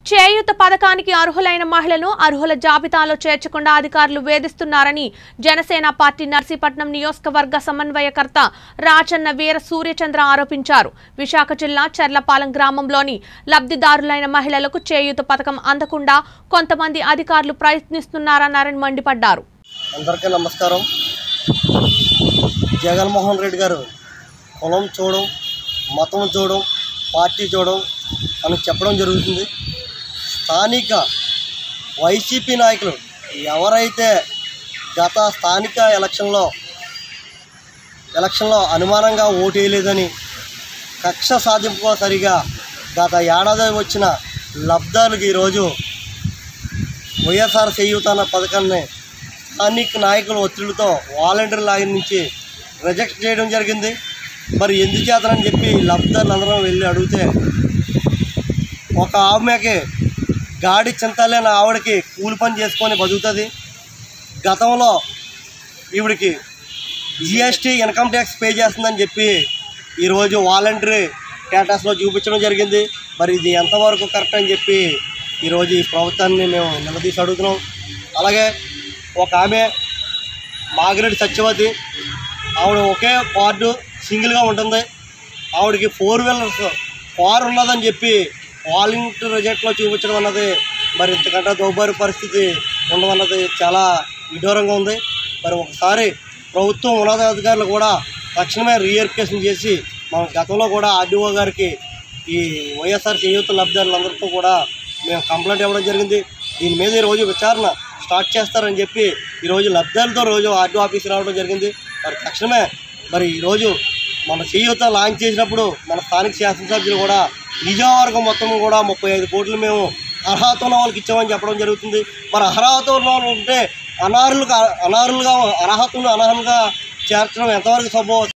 చేయూత పథకానికి అర్హులైన మహిళలను అర్హుల జాబితాలో చేర్చకుండా అధికారులు వేధిస్తున్నారని జనసేన పార్టీ నర్సీపట్నం నియోజకవర్గ సమన్వయకర్త రాచన్న వీర సూర్యచంద్ర ఆరోపించారు విశాఖ జిల్లా చర్లపాలెం గ్రామంలోని లబ్ధిదారులైన మహిళలకు చేయూత పథకం అందకుండా కొంతమంది అధికారులు ప్రయత్నిస్తున్నారన్నారని మండిపడ్డారు అందరికీ నమస్కారం జగన్మోహన్ రెడ్డి గారు కులం చూడడం మతం చూడడం పార్టీ చూడడం అని చెప్పడం జరుగుతుంది స్థానిక వైసీపీ నాయకులు ఎవరైతే గత స్థానిక ఎలక్షన్లో ఎలక్షన్లో అనుమానంగా ఓటు వేయలేదని కక్ష సాధింపు సరిగా గత ఏడాది వచ్చిన లబ్ధాలకు ఈరోజు వైఎస్ఆర్ చేయూత అన్న పథకాన్ని స్థానిక నాయకుల ఒత్తిడితో వాలంటీర్ లాగిన్ నుంచి రిజెక్ట్ చేయడం జరిగింది మరి ఎందుకు చేతనని చెప్పి లబ్ధారులు అందరం వెళ్ళి అడిగితే ఒక ఆమెకి గాడి చింతలేని ఆవిడకి కూలి పని చేసుకొని బతుకుతుంది గతంలో ఈవిడికి జిఎస్టీ ఇన్కమ్ ట్యాక్స్ పే చేస్తుందని చెప్పి ఈరోజు వాలంటరీ స్టేటస్లో చూపించడం జరిగింది మరి ఇది ఎంతవరకు కరెక్ట్ అని చెప్పి ఈరోజు ఈ ప్రభుత్వాన్ని మేము నిలదీసి అడుగుతున్నాం అలాగే ఒక ఆమె మాగిరెడ్డి సత్యవతి ఆవిడ ఒకే కార్డు సింగిల్గా ఉంటుంది ఆవిడకి ఫోర్ వీలర్స్ కార్ ఉన్నదని చెప్పి వాలంటీర్ రిజెక్ట్లో చూపించడం అన్నది మరి ఇంతకంటే దౌర్భాగ్య పరిస్థితి ఉండడం అన్నది చాలా విడ్డూరంగా ఉంది మరి ఒకసారి ప్రభుత్వం ఉన్నతాధికారులు కూడా తక్షణమే రీఎరిఫికేషన్ చేసి మన గతంలో కూడా ఆర్డీఓ గారికి ఈ వైఎస్ఆర్ చేయూత లబ్ధిదారులందరితో కూడా మేము కంప్లైంట్ ఇవ్వడం జరిగింది దీని మీద ఈరోజు విచారణ స్టార్ట్ చేస్తారని చెప్పి ఈరోజు లబ్ధిదారులతో రోజు ఆర్డీఓ ఆఫీస్ రావడం జరిగింది మరి తక్షణమే మరి ఈరోజు మన చేయూత లాంచ్ చేసినప్పుడు మన స్థానిక శాసనసభ్యులు కూడా నిజవర్గం మొత్తం కూడా ముప్పై ఐదు కోట్లు మేము అర్హత ఉన్న వాళ్ళకి ఇచ్చామని చెప్పడం జరుగుతుంది మరి అర్హత ఉన్న వాళ్ళు ఉంటే అనర్హులుగా అనర్హులుగా అర్హతను అనర్హులుగా చేర్చడం ఎంతవరకు సబో